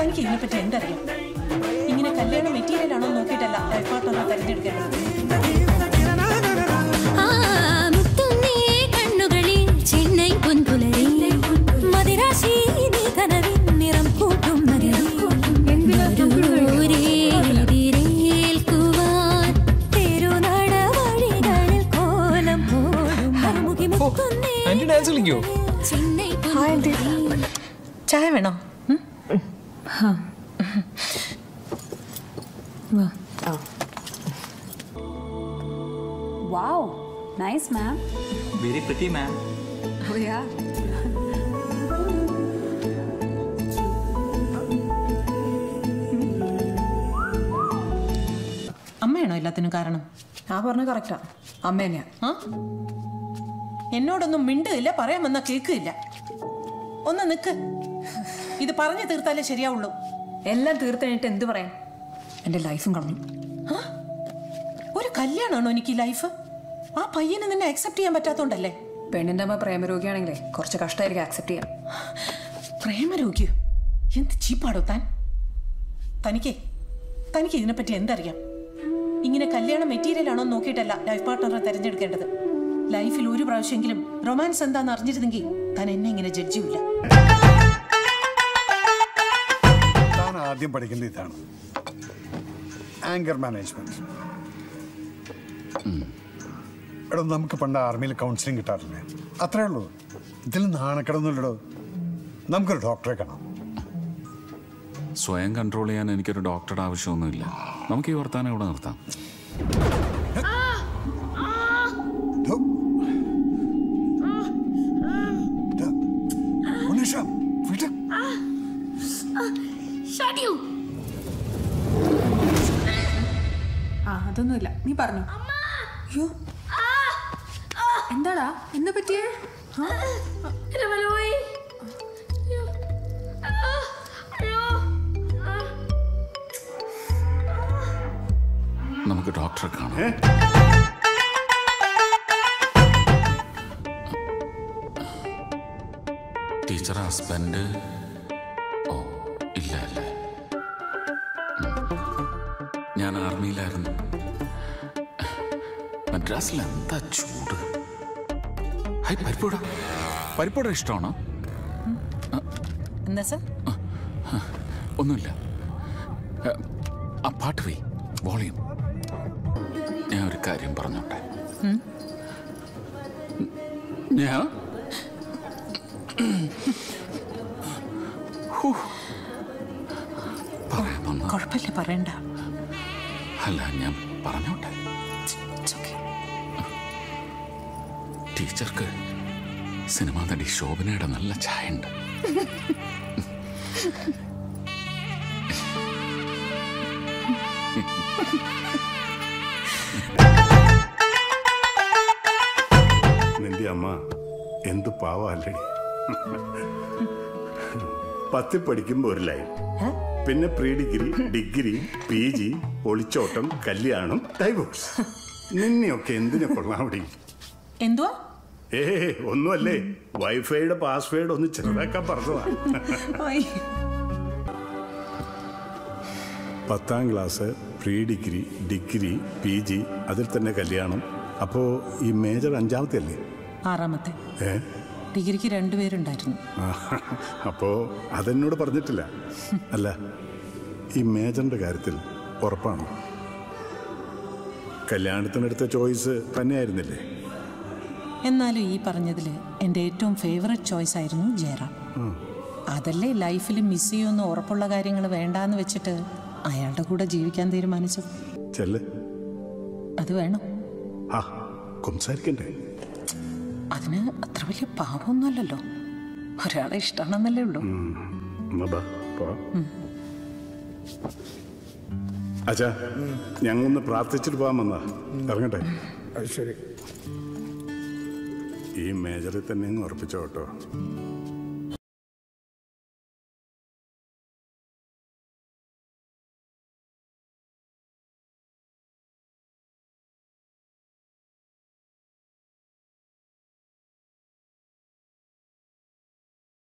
തനിക്ക് ഇതിനെപ്പറ്റി എന്തറിയാം ഇങ്ങനെ കല്യാണ മെറ്റീരിയൽ ആണോ നോക്കിയിട്ടല്ല ലൈഫ് പാർട്ട്ണറെ തിരഞ്ഞെടുക്കേണ്ടത് ആ മുത്തുന്നേ കണ്ണുകളിൽ ചെന്നൈ പൊൻപുലരി മദിരാശി നീ കനവിൻ നിറം കൂട്ടും എതിരേൽക്കുവാൻ തെരുനട വഴികളിൽ കോലം പോടും മറുമുഖി മുത്തുന്നേ ആന്റി ഡാൻസ് കളിക്കോ ചെന്നൈ പൊൻപുലരി ചായ വേണോ ഉം? Wow, nice, ma'am. Very pretty, ma'am. Oh, yeah. അമ്മയാണോ എല്ലാത്തിനും കാരണം ആ പറഞ്ഞ കറക്റ്റാ അമ്മ തന്നെയാ ആ എന്നോടൊന്നും മിണ്ടുകയില്ല പറയാൻ വന്നാ കേൾക്കില്ല ഒന്ന് നിക്ക് ഇത് പറഞ്ഞു തീർത്താലേ ശരിയാവുള്ളൂ എല്ലാം തീർത്ത് കഴിഞ്ഞിട്ട് എന്ത് പറയാൻ എൻ്റെ ലൈഫും കളഞ്ഞു ഒരു കല്യാണമാണോ എനിക്ക് ഈ ലൈഫ് ആ പയ്യനെ നിന്നെ അക്സെപ്റ്റ് ചെയ്യാൻ പറ്റാത്തോണ്ടല്ലേ പെണ്ണിൻ്റെ അമ്മ പ്രേമരോഗിയാണെങ്കിലേ കുറച്ച് കഷ്ടമായിരിക്കും ആക്സെപ്റ്റ് ചെയ്യാൻ പ്രേമരോഗ്യോ എന്ത് ചീപ്പാടോ താൻ തനിക്കേ തനിക്ക് ഇതിനെപ്പറ്റി എന്തറിയാം ഇങ്ങനെ കല്യാണ മെറ്റീരിയൽ ആണോ നോക്കിയിട്ടല്ല ലൈഫ് പാർട്ട്ണറെ തിരഞ്ഞെടുക്കേണ്ടത് ലൈഫിൽ ഒരു പ്രാവശ്യമെങ്കിലും റൊമാൻസ് എന്താന്ന് അറിഞ്ഞിരുന്നെങ്കിൽ താൻ എന്നെ ഇങ്ങനെ ജഡ്ജിയില്ല താൻ ആദ്യം പഠിക്കേണ്ട ഇതാണ് ആങ്കർ മാനേജ്മെന്റ് എടോ നമുക്ക് പണ്ട് ആർമിയിൽ കൗൺസിലിംഗ് കിട്ടാറില്ലേ അത്രേ ഉള്ളൂ ഇതിൽ നാണക്കിടന്നില്ലടോ നമുക്കൊരു ഡോക്ടറെ കാണാം സ്വയം കൺട്രോൾ ചെയ്യാൻ എനിക്കൊരു ഡോക്ടറുടെ ആവശ്യമൊന്നുമില്ല നമുക്ക് ഈ വർത്താനം ഇവിടെ നിർത്താം ധു. ദാ, ഉണ്ണീഷ, വിട്. ആ അതൊന്നുമില്ല നീ പറഞ്ഞു അയ്യോ എന്താടാ എന്താ പറ്റിയേ ആ? നമുക്ക് ഡോക്ടറെ കാണാം ടീച്ചർ ഹസ്ബൻഡ് ഓ ഇല്ല അല്ലേ ഉം. ഞാൻ ആർമിയിലായിരുന്നു മദ്രാസിൽ എന്താ ചൂട് ഹൈ പരിപ്പൂട പരിപ്പൂട ഇഷ്ടമാണോ എന്താ സർ ഒന്നുമില്ല ഏ, ആ പാട്ട് പോയി വോളിയം ഞാൻ ഒരു കാര്യം പറഞ്ഞോട്ടെ ഞാൻ ഹൂ. പറയാൻ വന്ന കുഴപ്പമില്ല പറയണ്ട അല്ല ഞാൻ പറഞ്ഞോട്ടെ It's okay. ടീച്ചർക്ക് സിനിമാ നടി ശോഭനയുടെ നല്ല ചായ ഉണ്ട് നിന്റെ അമ്മ എന്ത് പാവല്ലടി പത്തിൽ പഠിക്കുമ്പോ ഒരു ലൈൻ പിന്നെ pre degree degree P G ഒളിച്ചോട്ടം കല്യാണം ഡൈവോഴ്സ് നിന്നെയൊക്കെ എന്തിനെ കൊള്ളാമടി എന്തുവാ ഏ ഒന്നുമല്ലേ വൈഫൈയുടെ പാസ്വേഡ് ഒന്ന് ചെറുതാക്കാൻ പറഞ്ഞതാ പത്താം class pre degree degree P G അതിൽ തന്നെ കല്യാണം അപ്പോ ഈ മേജർ അഞ്ചാമത്തെ അല്ലേ ആറാമത്തെ ഏ ഡിഗ്രിക്ക് രണ്ടുപേരുണ്ടായിരുന്നു ആ, അപ്പോ അതെന്നോട് പറഞ്ഞിട്ടില്ല അല്ല ഈ മേജറിന്റെ കാര്യത്തിൽ ഉറപ്പാണോ കല്യാണത്തിനെടുത്ത ചോയ്സ് തന്നെയായിരുന്നില്ലേ എന്നാലും ഈ പറഞ്ഞതിൽ എൻ്റെ ഏറ്റവും ഫേവററ്റ് ചോയ്സ് ആയിരുന്നു ജയറാം അതല്ലേ ലൈഫിൽ മിസ് ചെയ്യുമെന്ന് ഉറപ്പുള്ള കാര്യങ്ങൾ വേണ്ടാന്ന് വെച്ചിട്ട് അയാളുടെ കൂടെ ജീവിക്കാൻ തീരുമാനിച്ചത് ചെല്ല് അത് വേണം ആ സംസാരിക്കണ്ടേ അതിന് അത്ര വലിയ പാപമൊന്നുമല്ലല്ലോ ഒരാളെ ഇഷ്ടമാണെന്നല്ലേ ഉള്ളൂ എന്നാ ബാ, പോവാം. അച്ഛാ ഞങ്ങളൊന്ന് പ്രാർത്ഥിച്ചിട്ട് പോകാൻ വന്നാ ഇറങ്ങട്ടെ അത് ശരി ഈ മേജറിൽ തന്നെ അങ്ങ് ഉറപ്പിച്ചോ കേട്ടോ